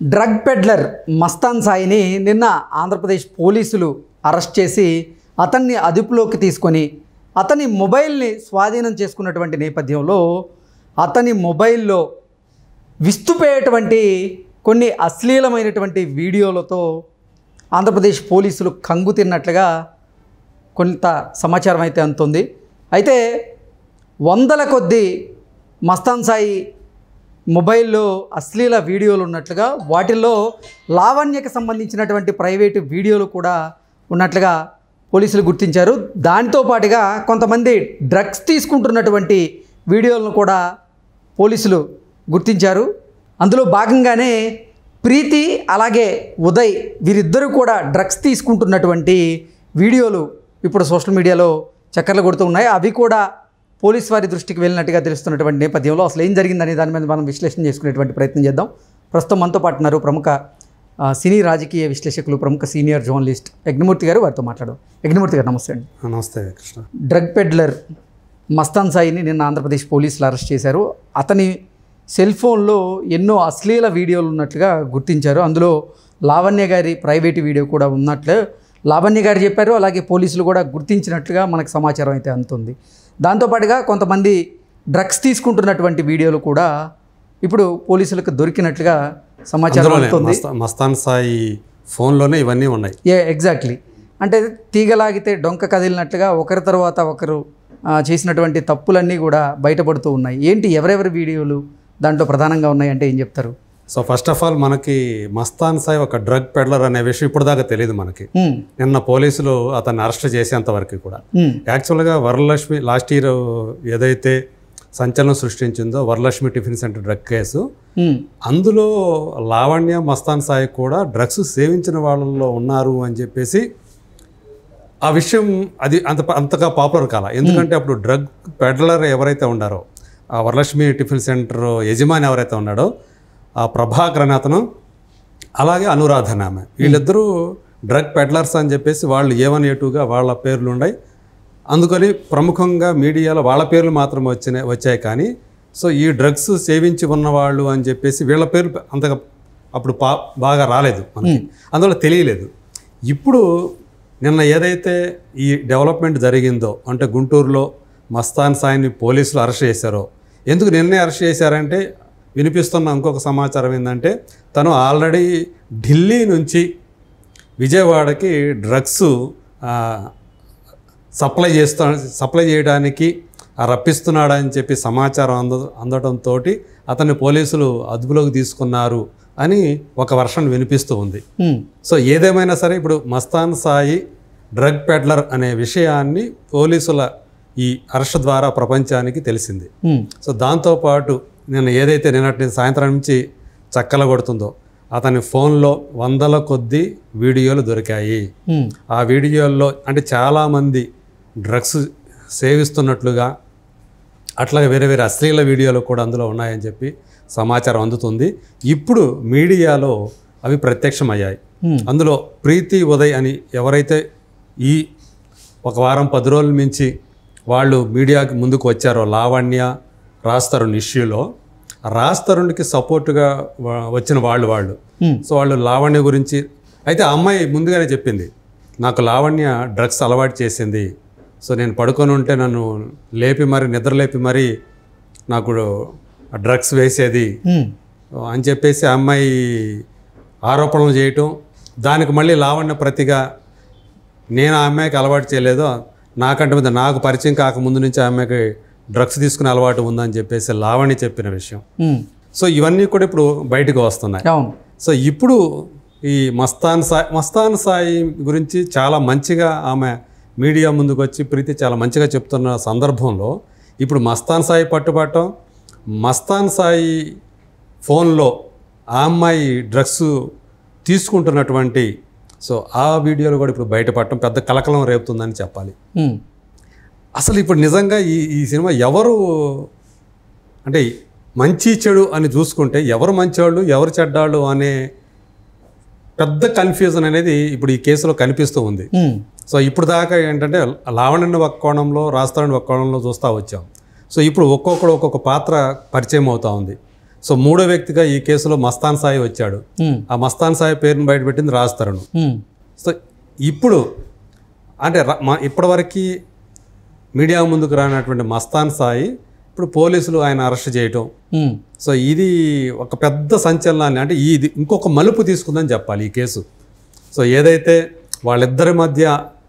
Drug peddler Mastan సాయిని నిన్న ఆంధ్రప్రదేశ్ పోలీసులు అరెస్ట్ చేసి అతన్ని అదుపులోకి తీసుకొని అతని మొబైల్ని స్వాధీనం చేసుకున్నటువంటి నేపథ్యంలో అతని మొబైల్లో విస్తుపోయేటువంటి కొన్ని అశ్లీలమైనటువంటి వీడియోలతో ఆంధ్రప్రదేశ్ పోలీసులు కంగు తిన్నట్లుగా కొంత సమాచారం అయితే అందుతుంది అయితే వందల కొద్దీ మస్తాన్ సాయి మొబైల్లో అశ్లీల వీడియోలు ఉన్నట్లుగా వాటిల్లో లావణ్యకి సంబంధించినటువంటి ప్రైవేటు వీడియోలు కూడా ఉన్నట్లుగా పోలీసులు గుర్తించారు దానితో పాటుగా కొంతమంది డ్రగ్స్ తీసుకుంటున్నటువంటి వీడియోలను కూడా పోలీసులు గుర్తించారు అందులో భాగంగానే ప్రీతి అలాగే ఉదయ్ వీరిద్దరూ కూడా డ్రగ్స్ తీసుకుంటున్నటువంటి వీడియోలు ఇప్పుడు సోషల్ మీడియాలో చక్కర్లు కొడుతూ ఉన్నాయి అవి కూడా పోలీస్ వారి దృష్టికి వెళ్ళినట్టుగా తెలుస్తున్నటువంటి నేపథ్యంలో అసలు ఏం జరిగిందనే దాని మీద మనం విశ్లేషణ చేసుకునేటువంటి ప్రయత్నం చేద్దాం ప్రస్తుతం మనతో పాటు ఉన్నారు ప్రముఖ ఆ, సినీ రాజకీయ విశ్లేషకులు ప్రముఖ సీనియర్ జర్నలిస్ట్ యజ్ఞమూర్తి గారు వారితో మాట్లాడడం యజ్ఞమూర్తి గారు నమస్తే అండి నమస్తే కృష్ణ డ్రగ్ పెడ్లర్ మస్తాన్ సాయిని నిన్న ఆంధ్రప్రదేశ్ పోలీసులు అరెస్ట్ చేశారు అతని సెల్ ఫోన్లో ఎన్నో అశ్లీల వీడియోలు ఉన్నట్లుగా గుర్తించారు అందులో లావణ్య గారి ప్రైవేట్ వీడియో కూడా ఉన్నట్లు లావణ్య గారు చెప్పారు అలాగే పోలీసులు కూడా గుర్తించినట్లుగా మనకు సమాచారం అయితే అందుతుంది దాంతోపాటుగా కొంతమంది డ్రగ్స్ తీసుకుంటున్నటువంటి వీడియోలు కూడా ఇప్పుడు పోలీసులకు దొరికినట్లుగా సమాచారం అందులోనే అందుతుంది మస్తా- మస్తాన్ సాయి ఫోన్లోనే ఇవన్నీ ఉన్నాయి ఏ ఎగ్జాక్ట్లీ అంటే తీగలాగితే డొంక కదిలినట్లుగా ఒకరి తర్వాత ఒకరు ఆ, చేసినటువంటి తప్పులన్నీ కూడా బయటపడుతూ ఉన్నాయి ఏంటి ఎవరెవరి వీడియోలు దాంట్లో ప్రధానంగా ఉన్నాయి అంటే ఏం చెప్తారు సో ఫస్ట్ ఆఫ్ ఆల్ మనకి మస్తాన్ సాయి ఒక డ్రగ్ పెడ్లర్ అనే విషయం ఇప్పుడు దాకా తెలియదు మనకి ఉమ్, నిన్న పోలీసులు అతన్ని అరెస్ట్ చేసేంత వరకు కూడా ఉమ్, యాక్చువల్గా వరలక్ష్మి లాస్ట్ ఇయర్ ఏదైతే సంచలనం సృష్టించిందో Varalakshmi tiffin centre drug case um, అందులో లావణ్య మస్తాన్ సాయి కూడా డ్రగ్స్ సేవించిన వాళ్ళలో ఉన్నారు అని చెప్పేసి ఆ విషయం అది అంత అంతగా పాపులర్ కాల ఎందుకంటే అప్పుడు డ్రగ్ పెడ్లర్ ఎవరైతే ఉన్నారో ఆ వరలక్ష్మి టిఫిన్ సెంటర్ యజమాని ఎవరైతే ఉన్నాడో ఆ ప్రభాకర్ అనే అతను అలాగే అనురాధ అనే ఆమె వీళ్ళిద్దరూ డ్రగ్ పెడ్లర్స్ అని చెప్పేసి వాళ్ళు ఏ వన్ ఏ టూగా వాళ్ళ పేర్లు ఉన్నాయి అందుకని ప్రముఖంగా మీడియాలో వాళ్ళ పేర్లు మాత్రం వచ్చినాయి వచ్చాయి కానీ సో ఈ డ్రగ్స్ సేవించి ఉన్నవాళ్ళు అని చెప్పేసి వీళ్ళ పేర్లు అంతగా అప్పుడు పా బాగా రాలేదు మనకి అందువల్ల తెలియలేదు ఇప్పుడు నిన్న ఏదైతే ఈ డెవలప్మెంట్ జరిగిందో అంటే గుంటూరులో మస్తాన్ సాయిని పోలీసులు అరెస్ట్ చేశారో ఎందుకు నిన్నే అరెస్ట్ చేశారంటే వినిపిస్తున్న ఇంకొక సమాచారం ఏంటంటే తను ఆల్రెడీ ఢిల్లీ నుంచి విజయవాడకి డ్రగ్స్ ఆ, సప్లై చేస్తా సప్లై చేయడానికి ఆ రప్పిస్తున్నాడని చెప్పి సమాచారం అంద అందడంతో అతన్ని పోలీసులు అదుపులోకి తీసుకున్నారు అని ఒక వర్షన్ వినిపిస్తూ ఉంది ఉమ్, సో ఏదేమైనా సరే ఇప్పుడు మస్తాన్ సాయి డ్రగ్ పెడ్లర్ అనే విషయాన్ని పోలీసుల ఈ అరెస్ట్ ద్వారా ప్రపంచానికి తెలిసింది ఉమ్, సో దాంతోపాటు నేను ఏదైతే నిన్నటి సాయంత్రం నుంచి చక్కల కొడుతుందో అతని ఫోన్లో వందల కొద్ది వీడియోలు దొరికాయి ఉమ్, ఆ వీడియోల్లో అంటే చాలామంది డ్రగ్స్ సేవిస్తున్నట్లుగా అట్లాగే వేరే వేరే అశ్లీల వీడియోలు కూడా అందులో ఉన్నాయని చెప్పి సమాచారం అందుతుంది ఇప్పుడు మీడియాలో అవి ప్రత్యక్షమయ్యాయి Hmm. అందులో ప్రీతి ఉదయ్ అని ఎవరైతే ఈ ఒక వారం పది రోజుల మించి వాళ్ళు మీడియాకి ముందుకు వచ్చారో లావణ్య రాస్తరుణ్ ఇష్యూలో రాస్తరుణ్కి సపోర్టుగా వ- వచ్చిన వాళ్ళు వాళ్ళు ఉమ్, సో వాళ్ళు లావణ్య గురించి అయితే ఆ అమ్మాయి ముందుగానే చెప్పింది నాకు లావణ్య డ్రగ్స్ అలవాటు చేసింది సో నేను పడుకొని ఉంటే నన్ను లేపి మరి నిద్ర లేపి మరి నాకు డ్రగ్స్ వేసేది ఉమ్, అని చెప్పేసి ఆ అమ్మాయి ఆరోపణలు చేయటం దానికి మళ్ళీ లావణ్య ప్రతిగా నేను ఆ అమ్మాయికి అలవాటు చేయలేదు నాకంటే ముందు నాకు పరిచయం కాకముందు నుంచి ఆ అమ్మాయికి డ్రగ్స్ తీసుకునే అలవాటు ఉందని చెప్పేసి లావణ్య చెప్పిన విషయం ఉమ్, సో ఇవన్నీ కూడా ఇప్పుడు బయటకు వస్తున్నాయి అవును సో ఇప్పుడు ఈ మస్తాన్ సాయి మస్తాన్ సాయి గురించి చాలా మంచిగా ఆమె మీడియా ముందుకు వచ్చి ప్రీతి చాలా మంచిగా చెప్తున్న సందర్భంలో ఇప్పుడు మస్తాన్ సాయి పట్టుబట్టం మస్తాన్ సాయి ఫోన్లో ఆ అమ్మాయి డ్రగ్స్ తీసుకుంటున్నటువంటి సో ఆ వీడియోలు కూడా ఇప్పుడు బయటపడటం పెద్ద కలకలం రేపుతుందని చెప్పాలి ఉమ్, అసలు ఇప్పుడు నిజంగా ఈ ఈ సినిమా ఎవరు అంటే మంచి చెడు అని చూసుకుంటే ఎవరు మంచివాళ్ళు ఎవరు చెడ్డాళ్ళు అనే పెద్ద కన్ఫ్యూజన్ అనేది ఇప్పుడు ఈ కేసులో కనిపిస్తూ ఉంది ఉమ్, సో ఇప్పుడు దాకా ఏంటంటే లావణ్యని ఒక కోణంలో రాస్తారని ఒక కోణంలో చూస్తూ వచ్చాం సో ఇప్పుడు ఒక్కొక్కడు ఒక్కొక్క పాత్ర పరిచయం అవుతా ఉంది సో మూడో వ్యక్తిగా ఈ కేసులో మస్తాన్ సాయి వచ్చాడు ఉమ్, ఆ మస్తాన్ సాయి పేరుని బయటపెట్టింది రాజ్ తరుణ్ ఉమ్, సో ఇప్పుడు అంటే ర- మా ఇప్పటివరకు మీడియా ముందుకు రానటువంటి మస్తాన్ సాయి ఇప్పుడు పోలీసులు ఆయన అరెస్ట్ చేయటం ఉమ్, సో ఇది ఒక పెద్ద సంచలనాన్ని అంటే ఇది ఇంకొక మలుపు తీసుకుందని చెప్పాలి ఈ కేసు సో ఏదైతే వాళ్ళిద్దరి మధ్య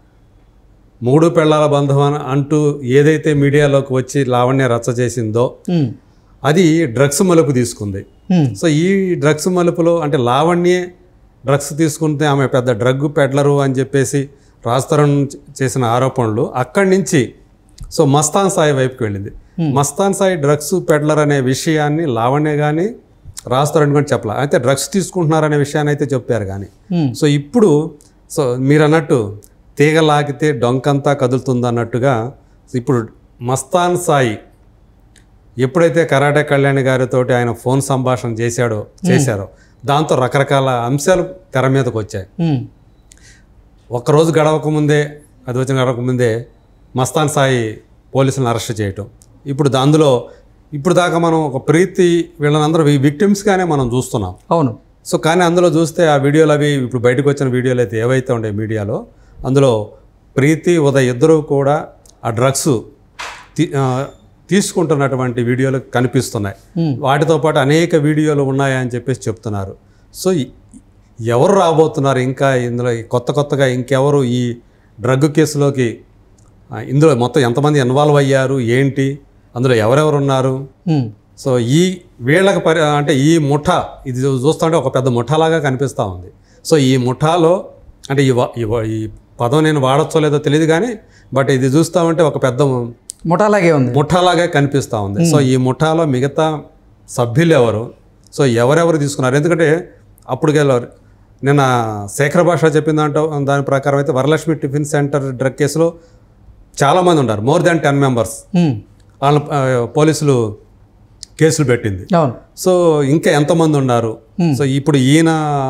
మూడు పెళ్ళాల బంధం అని అంటూ ఏదైతే మీడియాలోకి వచ్చి లావణ్య రచ్చ చేసిందో ఉమ్, అది డ్రగ్స్ మలుపు తీసుకుంది ఉమ్, సో ఈ డ్రగ్స్ మలుపులో అంటే లావణ్యే డ్రగ్స్ తీసుకుంటే ఆమె పెద్ద డ్రగ్ పెడ్లరు అని చెప్పేసి రాజ్తరుణ్ చేసిన ఆరోపణలు అక్కడి నుంచి సో మస్తాన్ సాయి వైపుకి వెళ్ళింది మస్తాన్ సాయి డ్రగ్స్ పెడ్లర్ అనే విషయాన్ని లావణ్య కానీ రాజ్తరుణ్ కూడా చెప్పలే అయితే డ్రగ్స్ తీసుకుంటున్నారనే విషయాన్ని అయితే చెప్పారు కానీ ఉమ్, సో ఇప్పుడు సో మీరు అన్నట్టు తీగ లాగితే డొంకంతా కదులుతుంది అన్నట్టుగా ఇప్పుడు మస్తాన్ సాయి ఎప్పుడైతే కరాటే కళ్యాణ్ గారితో ఆయన ఫోన్ సంభాషణ చేశాడో చేశారో దాంతో రకరకాల అంశాలు తెర మీదకి వచ్చాయి ఉమ్, ఒక్కరోజు గడవక ముందే అది వచ్చిన గడవక ముందే మస్తాన్ సాయి పోలీసులను అరెస్ట్ చేయటం ఇప్పుడు దా- అందులో ఇప్పుడు దాకా మనం ఒక ప్రీతి వీళ్ళనందరూ విక్టిమ్స్గానే మనం చూస్తున్నాం అవును సో కానీ అందులో చూస్తే ఆ వీడియోలు అవి ఇప్పుడు బయటకు వచ్చిన వీడియోలు అయితే ఏవైతే ఉండే మీడియాలో అందులో ప్రీతి ఉదయ్ ఇద్దరు కూడా ఆ డ్రగ్స్ తీ- ఆ, తీసుకుంటున్నటువంటి వీడియోలు కనిపిస్తున్నాయి Hmm. వాటితో పాటు అనేక వీడియోలు ఉన్నాయని చెప్పేసి చెప్తున్నారు సో ఈ- ఎవరు రాబోతున్నారు ఇంకా ఇందులో ఈ కొత్త కొత్తగా ఇంకెవరు ఈ డ్రగ్ కేసులోకి ఆ, ఇందులో మొత్తం ఎంతమంది ఇన్వాల్వ్ అయ్యారు ఏంటి అందులో ఎవరెవరు ఉన్నారు ఉమ్, సో ఈ వీళ్ళకి పరి అంటే ఈ ముఠా ఇది చూస్తుంటే ఒక పెద్ద ముఠాలాగా కనిపిస్తూ ఉంది సో ఈ ముఠాలో అంటే ఈ వ- ఈ వ- ఈ పదం నేను వాడచ్చో లేదో తెలియదు కానీ బట్ ఇది చూస్తామంటే ఒక పెద్ద ముఠాలాగే ఉంది ముఠాలాగా కనిపిస్తూ ఉంది సో ఈ ముఠాలో మిగతా సభ్యులు ఎవరు సో ఎవరెవరు తీసుకున్నారు ఎందుకంటే అప్పుడు గెలవరు నిన్న శేఖర భాష చెప్పిన దాంట్లో దాని ప్రకారం అయితే వరలక్ష్మి టిఫిన్ సెంటర్ డ్రగ్ కేసులో చాలామంది ఉన్నారు more than ten members um, వాళ్ళ ఆ, పోలీసులు కేసులు పెట్టింది అవును సో ఇంకా ఎంతమంది ఉన్నారు సో ఇప్పుడు ఈయన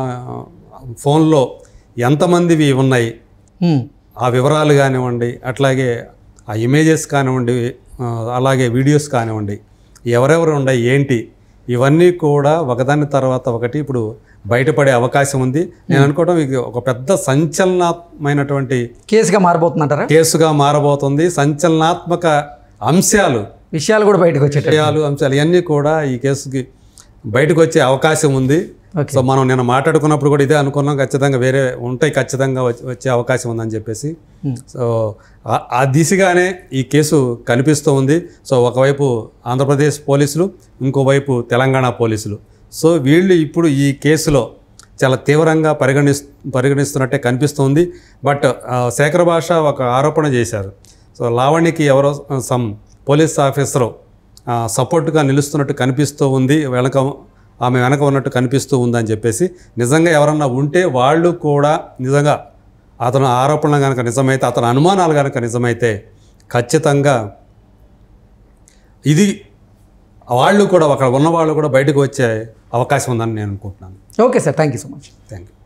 ఫోన్లో ఎంతమందివి ఉన్నాయి ఉమ్, ఆ వివరాలు కానివ్వండి అట్లాగే ఆ ఇమేజెస్ కానివ్వండి ఆ, అలాగే వీడియోస్ కానివ్వండి ఎవరెవరు ఉన్నాయి ఏంటి ఇవన్నీ కూడా ఒకదాని తర్వాత ఒకటి ఇప్పుడు బయటపడే అవకాశం ఉంది నేను అనుకోవడం ఇది ఒక పెద్ద సంచలనాత్మైనటువంటి కేసుగా మారబోతుందంటారా కేసుగా మారబోతుంది సంచలనాత్మక అంశాలు విషయాలు కూడా బయటకు వచ్చేట విషయాలు అంశాలు ఇవన్నీ కూడా ఈ కేసుకి బయటకు వచ్చే అవకాశం ఉంది ఓకే సో మనం నేను మాట్లాడుకున్నప్పుడు కూడా ఇదే అనుకున్నాం ఖచ్చితంగా వేరే ఉంటాయి ఖచ్చితంగా వచ్చే- వచ్చే అవకాశం ఉందని చెప్పేసి Hmm. సో ఆ- ఆ దిశగానే ఈ కేసు కనిపిస్తూ ఉంది సో ఒకవైపు ఆంధ్రప్రదేశ్ పోలీసులు ఇంకోవైపు తెలంగాణ పోలీసులు సో వీళ్ళు ఇప్పుడు ఈ కేసులో చాలా తీవ్రంగా పరిగణిస్ పరిగణిస్తున్నట్టే కనిపిస్తుంది బట్ ఆ, శేఖర్ భాష ఒక ఆరోపణ చేశారు సో లావణ్యకి ఎవరో సమ్ పోలీస్ ఆఫీసరు సపోర్ట్గా నిలుస్తున్నట్టు కనిపిస్తూ ఉంది వెనక ఆమె వెనక ఉన్నట్టు కనిపిస్తూ ఉందని చెప్పేసి నిజంగా ఎవరన్నా ఉంటే వాళ్ళు కూడా నిజంగా అతను ఆరోపణలు కనుక నిజమైతే అతని అనుమానాలు కనుక నిజమైతే ఖచ్చితంగా ఇది వాళ్ళు కూడా అక్కడ ఉన్న వాళ్ళు కూడా బయటకు వచ్చే అవకాశం ఉందని నేను అనుకుంటున్నాను okay sir thank you so much thank you